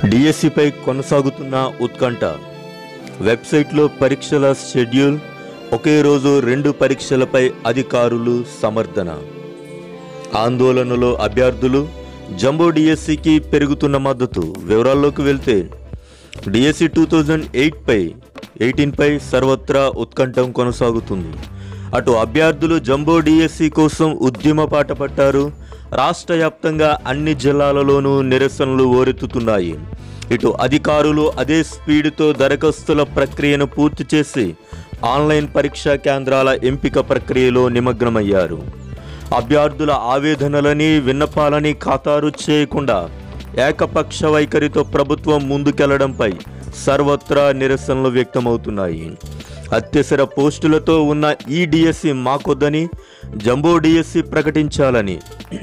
డిఎస్సిపై కొనసాగుతున్న ఉత్కంఠ వెబ్సైట్లో పరీక్షల షెడ్యూల్ ఒకే రోజు రెండు పరీక్షలపై అధికారులు సమర్థన ఆందోళనలో అభ్యర్థులు జంబో డిఎస్సికి పెరుగుతున్న మద్దతు వివరాల్లోకి వెళ్తే డిఎస్సి టూ థౌజండ్ ఎయిట్పై ఎయిటీన్పై సర్వత్రా ఉత్కంఠం కొనసాగుతుంది అటు అభ్యర్థులు జంబో డిఎస్సి కోసం ఉద్యమ పాట పట్టారు రాష్ట్ర వ్యాప్తంగా అన్ని జిల్లాలలోనూ నిరసనలు ఓరెత్తుతున్నాయి ఇటు అధికారులు అదే స్పీడ్తో దరఖాస్తుల ప్రక్రియను పూర్తి చేసి ఆన్లైన్ పరీక్షా కేంద్రాల ఎంపిక ప్రక్రియలో నిమగ్నమయ్యారు అభ్యర్థుల ఆవేదనలని విన్నపాలని ఖాతారు చేయకుండా ఏకపక్ష వైఖరితో ప్రభుత్వం ముందుకెళ్లడంపై సర్వత్రా నిరసనలు వ్యక్తమవుతున్నాయి అత్యవసర పోస్టులతో ఉన్న ఈ డిఎస్సి మాకొద్దని జంబో డిఎస్సి ప్రకటించాలని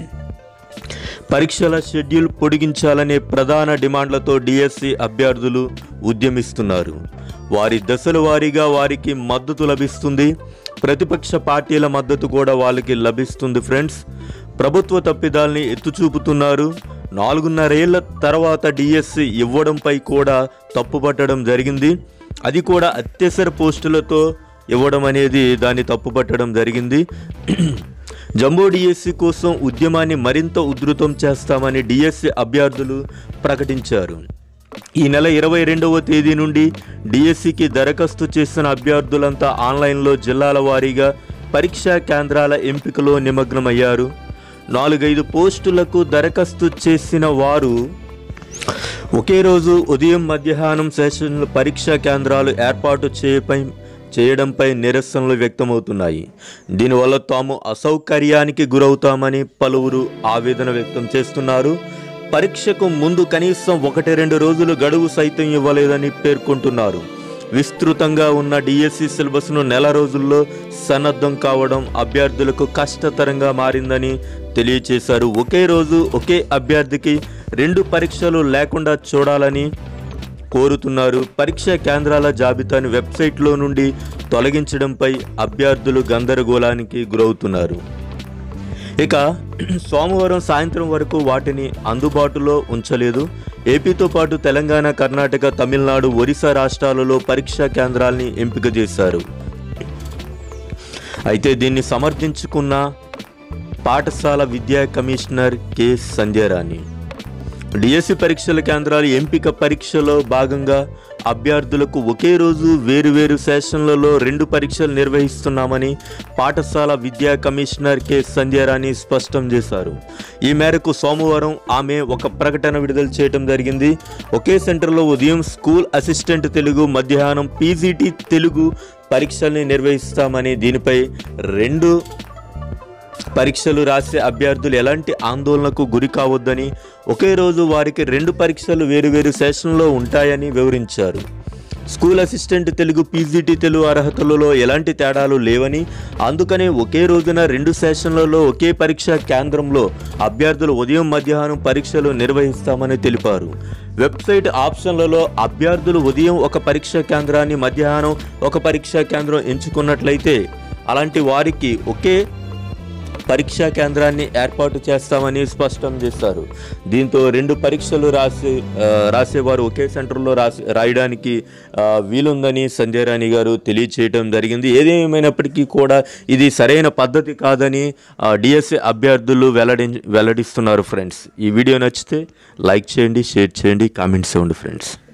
పరీక్షల షెడ్యూల్ పొడిగించాలనే ప్రధాన డిమాండ్లతో డిఎస్సి అభ్యర్థులు ఉద్యమిస్తున్నారు వారి దశల వారీగా వారికి మద్దతు లభిస్తుంది ప్రతిపక్ష పార్టీల మద్దతు కూడా వాళ్ళకి లభిస్తుంది ఫ్రెండ్స్ ప్రభుత్వ తప్పిదాల్ని ఎత్తుచూపుతున్నారు నాలుగున్నరేళ్ల తర్వాత డిఎస్సి ఇవ్వడంపై కూడా తప్పుపట్టడం జరిగింది అది కూడా అత్యవసర పోస్టులతో ఇవ్వడం అనేది దాన్ని తప్పుపట్టడం జరిగింది జంబో డిఎస్సి కోసం ఉద్యమాన్ని మరింత ఉధృతం చేస్తామని డిఎస్సి అభ్యర్థులు ప్రకటించారు ఈ నెల ఇరవై రెండవ తేదీ నుండి డిఎస్సికి దరఖాస్తు చేసిన అభ్యర్థులంతా ఆన్లైన్లో జిల్లాల వారీగా పరీక్షా కేంద్రాల ఎంపికలో నిమగ్నమయ్యారు నాలుగైదు పోస్టులకు దరఖాస్తు చేసిన వారు ఒకే రోజు ఉదయం మధ్యాహ్నం సెషన్లు పరీక్షా కేంద్రాలు ఏర్పాటు చేయపై చేయడంపై నిరసనలు వ్యక్తమవుతున్నాయి దీనివల్ల తాము అసౌకర్యానికి గురవుతామని పలువురు ఆవేదన వ్యక్తం చేస్తున్నారు పరీక్షకు ముందు కనీసం ఒకటి రెండు రోజులు గడువు సైతం ఇవ్వలేదని పేర్కొంటున్నారు విస్తృతంగా ఉన్న డిఎస్సి సిలబస్ను నెల రోజుల్లో సన్నద్ధం కావడం అభ్యర్థులకు కష్టతరంగా మారిందని తెలియచేశారు ఒకే రోజు ఒకే అభ్యర్థికి రెండు పరీక్షలు లేకుండా చూడాలని కోరుతున్నారు పరీక్షా కేంద్రాల జాబితాను వెబ్సైట్లో నుండి తొలగించడంపై అభ్యర్థులు గందరగోళానికి గురవుతున్నారు ఇక సోమవారం సాయంత్రం వరకు వాటిని అందుబాటులో ఉంచలేదు ఏపీతో పాటు తెలంగాణ కర్ణాటక తమిళనాడు ఒరిస్సా రాష్ట్రాలలో పరీక్షా కేంద్రాల్ని ఎంపిక చేశారు అయితే దీన్ని సమర్థించుకున్న పాఠశాల విద్యా కమిషనర్ కె సంధ్యారాణి డిఎస్సి పరీక్షల కేంద్రాల ఎంపిక పరీక్షలో భాగంగా అభ్యర్థులకు ఒకే రోజు వేరువేరు సెషన్లలో రెండు పరీక్షలు నిర్వహిస్తున్నామని పాఠశాల విద్యా కమిషనర్ కె సంధ్యారాణి స్పష్టం చేశారు ఈ మేరకు సోమవారం ఆమె ఒక ప్రకటన విడుదల చేయడం జరిగింది ఒకే సెంటర్లో ఉదయం స్కూల్ అసిస్టెంట్ తెలుగు మధ్యాహ్నం పీజీటీ తెలుగు పరీక్షల్ని నిర్వహిస్తామని దీనిపై రెండు పరీక్షలు రాసే అభ్యర్థులు ఎలాంటి ఆందోళనకు గురి కావద్దని ఒకే రోజు వారికి రెండు పరీక్షలు వేరువేరు సెషన్లో ఉంటాయని వివరించారు school assistant Telugu PGT Telugu అర్హతలలో ఎలాంటి తేడాలు లేవని అందుకనే ఒకే రోజున రెండు సెషన్లలో ఒకే పరీక్షా కేంద్రంలో అభ్యర్థులు ఉదయం మధ్యాహ్నం పరీక్షలు నిర్వహిస్తామని తెలిపారు వెబ్సైట్ ఆప్షన్లలో అభ్యర్థులు ఉదయం ఒక పరీక్షా కేంద్రాన్ని మధ్యాహ్నం ఒక పరీక్షా కేంద్రం ఎంచుకున్నట్లయితే అలాంటి వారికి ఒకే పరీక్షా కేంద్రాన్ని ఏర్పాటు చేస్తామని స్పష్టం చేశారు దీంతో రెండు పరీక్షలు రాసే ఆ, రాసేవారు ఒకే సెంటర్లో రాసి రాయడానికి ఆ, వీలుందని సంజయ్ రాణి గారు తెలియచేయడం జరిగింది ఏదేమైనప్పటికీ కూడా ఇది సరైన పద్ధతి కాదని డిఎస్సి అభ్యర్థులు వెల్లడి వెల్లడిస్తున్నారు ఫ్రెండ్స్ ఈ వీడియో నచ్చితే లైక్ చేయండి షేర్ చేయండి కామెంట్స్ ఇవ్వండి ఫ్రెండ్స్